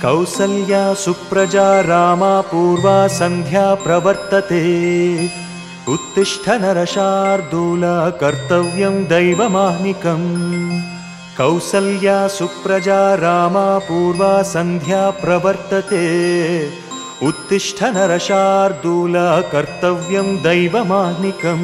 कौसल्या सुप्रजा रामा पूर्वा सन्ध्या प्रवर्तते उत्तिष्ठ नरशार्दूल कर्तव्यं दैवमाह्निकम् कौसल्या सुप्रजा रामा पूर्वा सन्ध्या प्रवर्तते उत्तिष्ठ नरशार्दूल कर्तव्यं दैवमाह्निकम्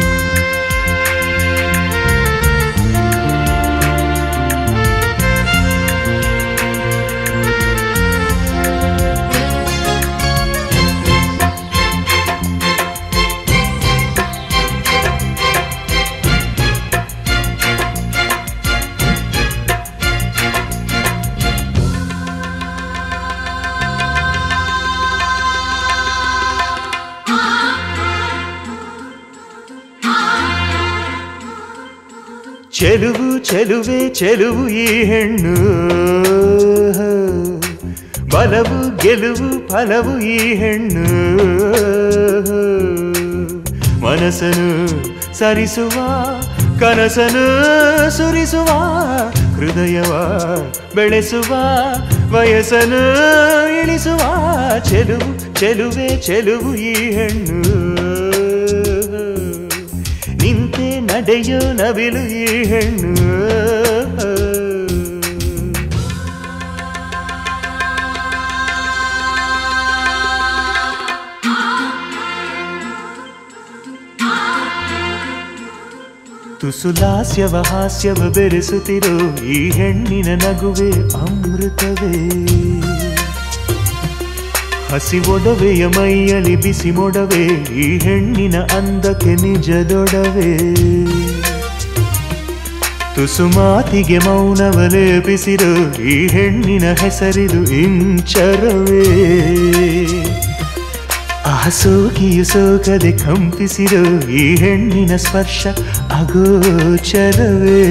ಚೆಲುವು ಚೆಲುವೆ ಚೆಲುವು ಈ ಹೆಣ್ಣು ಬಲವು ಗೆಲುವು ಫಲವು ಈ ಹೆಣ್ಣು ಮನಸ್ಸನು ಸರಿಸುವ ಕನಸನು ಸುರಿಸುವ ಹೃದಯವ ಬೆಳೆಸುವ ವಯಸ್ಸನು ಇಳಿಸುವ ಚೆಲುವು ಚೆಲುವೆ ಚೆಲುವು ಈ ಹೆಣ್ಣು ನಿಂತೆ ನಡೆಯೋ ನವಿಲು ಈ ಹೆಣ್ಣು ತುಸುಲಾಸ್ಯವ ಹಾಸ್ಯವ ಬೆರೆಸುತ್ತಿರೋ ಈ ಹೆಣ್ಣಿನ ನಗುವೆ ಅಮೃತವೇ ಹಸಿವೊಡವೆಯ ಮೈಯಲಿ ಬಿಸಿ ಮೊಡವೆ ಈ ಹೆಣ್ಣಿನ ಅಂದಕ್ಕೆ ನಿಜದೊಡವೆ ತುಸು ಮಾತಿಗೆ ಮೌನವ ಲೇಪಿಸಿರು ಈ ಹೆಣ್ಣಿನ ಹೆಸರಿದು ಇಂಚರವೇ ಆ ಸೋಕಿಯು ಸೋಕದೆ ಕಂಪಿಸಿರು ಈ ಹೆಣ್ಣಿನ ಸ್ಪರ್ಶ ಅಗೋಚರವೇ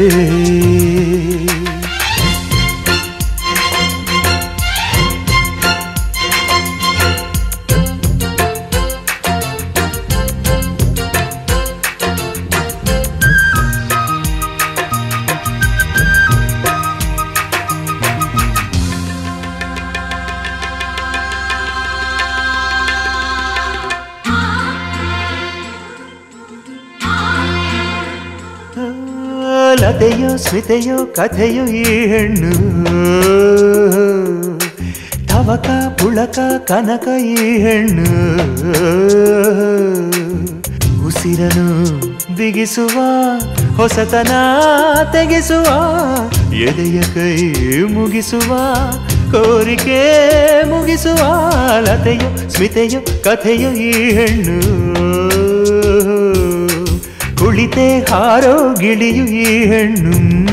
ಲತೆಯೋ ಸ್ಮಿತೆಯೋ ಕಥೆಯೋ ಈ ಹೆಣ್ಣು ತವಕ ಪುಳಕ ಕನಕ ಈ ಹೆಣ್ಣು ಉಸಿರನು ಬಿಗಿಸುವ ಹೊಸತನ ತೆಗೆಸುವ ಎದೆಯ ಕೈ ಮುಗಿಸುವ ಕೋರಿಕೆ ಮುಗಿಸುವ ಲತೆಯೋ ಸ್ಮಿತೆಯೋ ಕಥೆಯೋ ಈ ಹೆಣ್ಣು ಕುಳಿತೆ ಹಾರೋ ಗಿಳಿಯು ಈ ಹೆಣ್ಣು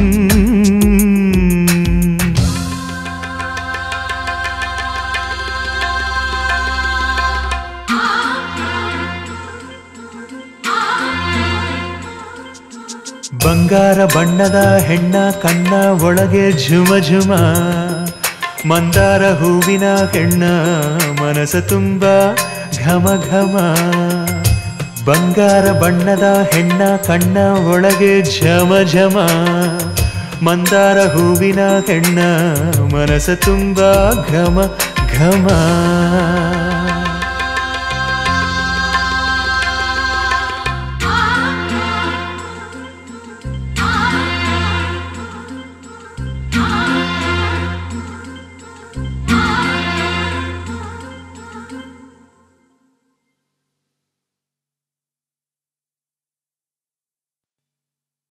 ಬಂಗಾರ ಬಣ್ಣದ ಹೆಣ್ಣ ಕಣ್ಣ ಒಳಗೆ ಝುಮ ಝುಮ ಮಂದಾರ ಹೂವಿನ ಹೆಣ್ಣ ಮನಸ ತುಂಬ ಘಮ ಘಮ ಬಂಗಾರ ಬಣ್ಣದ ಹೆಣ್ಣ ಕಣ್ಣ ಒಳಗೆ ಝಮ ಝಮ ಮಂದಾರ ಹೂವಿನ ಹೆಣ್ಣ ಮನಸ ತುಂಬ ಘಮ ಘಮ